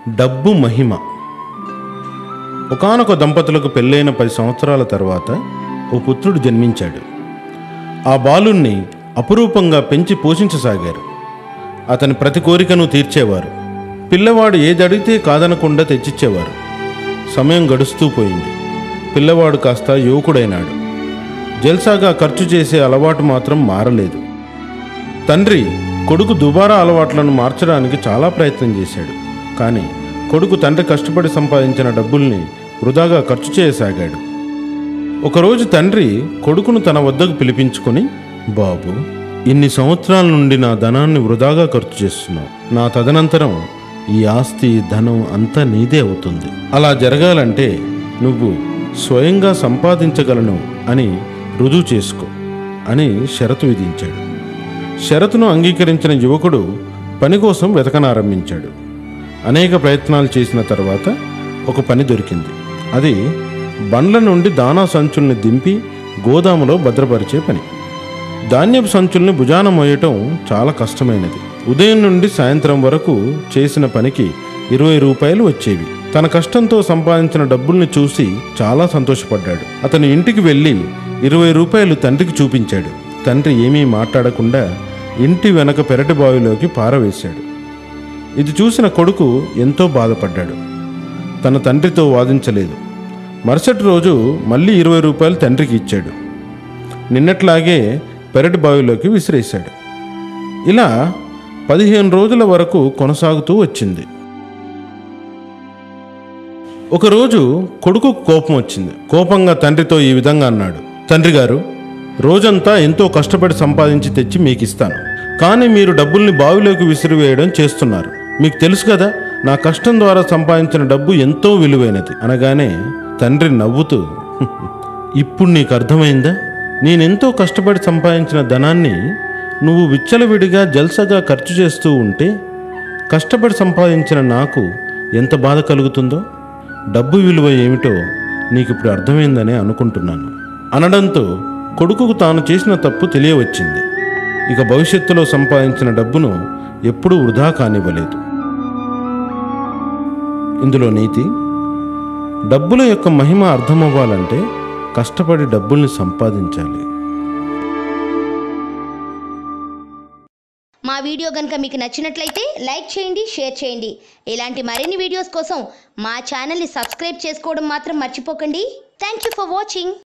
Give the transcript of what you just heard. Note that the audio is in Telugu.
డబ్బు మహిమ ఒకానొక దంపతులకు పెళ్ళైన పది సంవత్సరాల తర్వాత ఓ పుత్రుడు జన్మించాడు ఆ బాలుణ్ణి అపురూపంగా పెంచి పోషించసాగారు అతని ప్రతి కోరికను తీర్చేవారు పిల్లవాడు ఏది అడిగితే కాదనకుండా తెచ్చిచ్చేవారు సమయం గడుస్తూ పోయింది పిల్లవాడు కాస్త యువకుడైనాడు జల్సాగా ఖర్చు చేసే అలవాటు మాత్రం మారలేదు తండ్రి కొడుకు దుబారా అలవాట్లను మార్చడానికి చాలా ప్రయత్నం చేశాడు కానీ కొడుకు తండ్రి కష్టపడి సంపాదించిన డబ్బుల్ని వృధాగా ఖర్చు చేయసాగాడు ఒకరోజు తండ్రి కొడుకును తన వద్దకు పిలిపించుకొని బాబు ఇన్ని సంవత్సరాల నుండి నా ధనాన్ని వృధాగా ఖర్చు చేస్తున్నావు నా తదనంతరం ఈ ఆస్తి ధనం అంతా నీదే అవుతుంది అలా జరగాలంటే నువ్వు స్వయంగా సంపాదించగలను అని రుజువు చేసుకో అని షరతు విధించాడు షరతును అంగీకరించిన యువకుడు పని కోసం వెతకనారంభించాడు అనేక ప్రయత్నాలు చేసిన తర్వాత ఒక పని దొరికింది అది బండ్ల నుండి దానా సంచుల్ని దింపి గోదాములో భద్రపరిచే పని ధాన్యపు సంచుల్ని భుజాన మోయటం చాలా కష్టమైనది ఉదయం నుండి సాయంత్రం వరకు చేసిన పనికి ఇరవై రూపాయలు వచ్చేవి తన కష్టంతో సంపాదించిన డబ్బుల్ని చూసి చాలా సంతోషపడ్డాడు అతను ఇంటికి వెళ్ళి ఇరవై రూపాయలు తండ్రికి చూపించాడు తండ్రి ఏమీ మాట్లాడకుండా ఇంటి వెనక పెరటి బావిలోకి పారవేశాడు ఇది చూసిన కొడుకు ఎంతో బాధపడ్డాడు తన తండ్రితో వాదించలేదు మరుసటి రోజు మళ్ళీ ఇరవై రూపాయలు తండ్రికి ఇచ్చాడు నిన్నట్లాగే పెరటి బావిలోకి విసిరేశాడు ఇలా పదిహేను రోజుల వరకు కొనసాగుతూ వచ్చింది ఒకరోజు కొడుకు కోపం వచ్చింది కోపంగా తండ్రితో ఈ విధంగా అన్నాడు తండ్రి గారు రోజంతా ఎంతో కష్టపడి సంపాదించి తెచ్చి మీకు ఇస్తాను కానీ మీరు డబ్బుల్ని బావిలోకి విసిరివేయడం చేస్తున్నారు మీకు తెలుసు కదా నా కష్టం ద్వారా సంపాదించిన డబ్బు ఎంతో విలువైనది అనగానే తండ్రి నవ్వుతూ ఇప్పుడు నీకు అర్థమైందా నేనెంతో కష్టపడి సంపాదించిన ధనాన్ని నువ్వు విచ్చలవిడిగా జల్సగా ఖర్చు చేస్తూ ఉంటే కష్టపడి సంపాదించిన నాకు ఎంత బాధ కలుగుతుందో డబ్బు విలువ ఏమిటో నీకు ఇప్పుడు అర్థమైందని అనుకుంటున్నాను అనడంతో కొడుకుకు తాను చేసిన తప్పు తెలియవచ్చింది ఇక భవిష్యత్తులో సంపాదించిన డబ్బును ఎప్పుడూ వృధా కానివ్వలేదు ఇందులో నీతి డబ్బుల యొక్క మహిమ అర్థమవ్వాలంటే కష్టపడి డబ్బుల్ని సంపాదించాలి మా వీడియో కనుక మీకు నచ్చినట్లయితే లైక్ చేయండి షేర్ చేయండి ఇలాంటి మరిన్ని వీడియోస్ కోసం మా ఛానల్ని సబ్స్క్రైబ్ చేసుకోవడం మాత్రం మర్చిపోకండి థ్యాంక్ యూ ఫర్ వాచింగ్